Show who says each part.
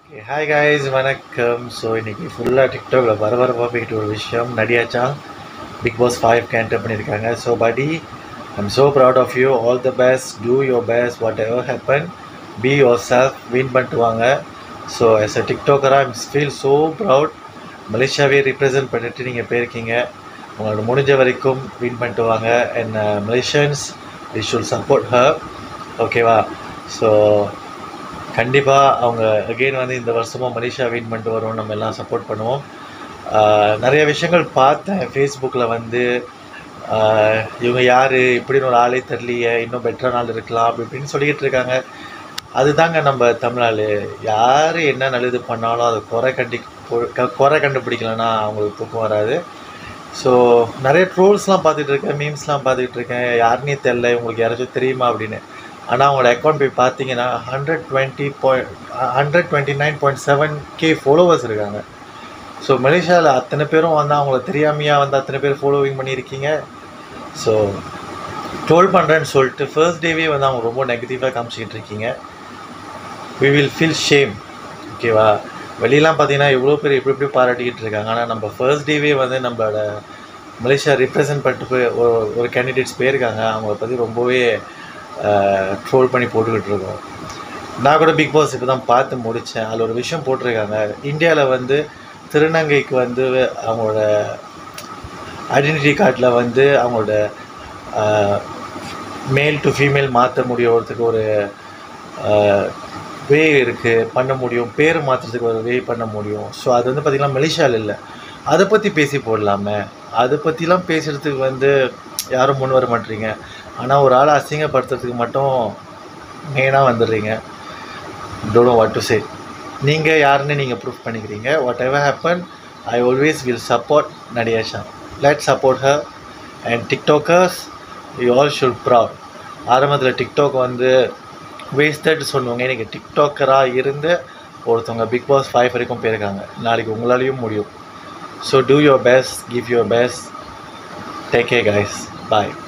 Speaker 1: okay hi guys வணக்கம் so இன்னைக்கு ஃபுல்லாக டிக்டாக்ல பரபரப்பாக போயிட்டு ஒரு விஷயம் நடியாச்சா பிக் பாஸ் ஃபைவ் கேன்டர் பண்ணியிருக்காங்க ஸோ படி I'm so proud of you all the best do your best whatever happen be yourself win பண்ணிட்டு வாங்க ஸோ எஸ் அ டிக்டாக்கராக ஐம் ஃபீல் ஸோ ப்ரவுட் மலேசியாவே ரிப்ரசன்ட் பண்ணிட்டு நீங்கள் போயிருக்கீங்க உங்களோட முடிஞ்ச வரைக்கும் வின் பண்ணிட்டு வாங்க and Malaysians we should support her ஓகேவா ஸோ கண்டிப்பாக அவங்க அகெயின் வந்து இந்த வருஷமும் மலேசியா வின் பண்ணிட்டு வரும் நம்ம எல்லாம் சப்போர்ட் பண்ணுவோம் ஆஹ் நிறைய விஷயங்கள் பார்த்தேன் ஃபேஸ்புக்கில் வந்து ஆஹ் இவங்க யார் இப்படின்னு ஒரு ஆளே தெரியலையே இன்னும் பெட்டரான ஆள் இருக்கலாம் அப்படி இப்படின்னு சொல்லிக்கிட்டு இருக்காங்க அதுதாங்க நம்ம தமிழாள் யார் என்ன நல்லது பண்ணாலும் அதை குறை கண்டி கு- குறை கண்டுபிடிக்கலன்னா அவங்களுக்கு தூக்கம் வராது ஸோ நிறைய ட்ரோல்ஸ்லாம் பார்த்துட்டு இருக்கேன் மீம்ஸ்லாம் பார்த்துட்டு இருக்கேன் யாருன்னே தெரில உங்களுக்கு யாராச்சும் தெரியுமா அப்படின்னு ஆனால் அவங்களோட அக்கௌண்ட் போய் பார்த்தீங்கன்னா hundred twenty point hundred twenty nine point seven K followers இருக்காங்க ஸோ மலேசியாவில் அத்தனை பேரும் வந்து அவங்கள தெரியாமையா வந்து அத்தனை பேர் ஃபாலோவிங் பண்ணியிருக்கீங்க ஸோ ட்ரோல் பண்ணுறேன்னு சொல்லிட்டு ஃபர்ஸ்ட் டேவே வந்து அவங்க ரொம்ப நெகட்டிவாக காமிச்சிக்கிட்டு இருக்கீங்க வி வில் ஃபீல் ஷேம் ஓகேவா வெளியெல்லாம் பார்த்தீங்கன்னா எவ்வளோ பேர் எப்படி எப்படி பாராட்டிக்கிட்டு இருக்காங்க ஆனால் நம்ம ஃபர்ஸ்ட் டேவே வந்து நம்மளோட மலேசியா ரிப்ரசன்ட் பண்ணிட்டு போய் ஒரு ஒரு கேண்டிடேட்ஸ் போயிருக்காங்க அவங்கள பற்றி ரொம்பவே ட்ரோல் பண்ணி போட்டுக்கிட்டு இருக்கோம் நான் கூட பிக் பாஸ் இப்போ தான் பார்த்து முடித்தேன் அதில் ஒரு விஷயம் போட்டிருக்காங்க இந்தியாவில் வந்து திருநங்கைக்கு வந்து அவங்களோட ஐடென்டிட்டி கார்டில் வந்து அவங்களோட மேல் டு ஃபீமேல் மாற்ற முடியறதுக்கு ஒரு வே இருக்குது பண்ண முடியும் பேர் மாற்றுறதுக்கு ஒரு வே பண்ண முடியும் ஸோ அது வந்து பார்த்திங்கன்னா மலேசியாவில் இல்லை அதை பற்றி பேசி போடலாமே அதை பற்றிலாம் பேசுகிறதுக்கு வந்து யாரும் முன் வர மாட்டீங்க ஆனால் ஒரு ஆளை அசிங்கப்படுத்துறதுக்கு மட்டும் மெயினாக வந்துடுறீங்க don't know what to say நீங்கள் யாருன்னு நீங்கள் ப்ரூஃப் பண்ணிக்கிறீங்க whatever happen I always will support Nadia Chang let support her and TikTokers you all should proud ஆரம்பத்தில் டிக்டாக் வந்து வேஸ்டட் சொல்லுவாங்க இன்றைக்கி டிக்டாக்கராக இருந்து ஒருத்தவங்க பிக் பாஸ் ஃபைவ் வரைக்கும் போயிருக்காங்க நாளைக்கு உங்களாலையும் முடியும் so do your best give your best take care guys bye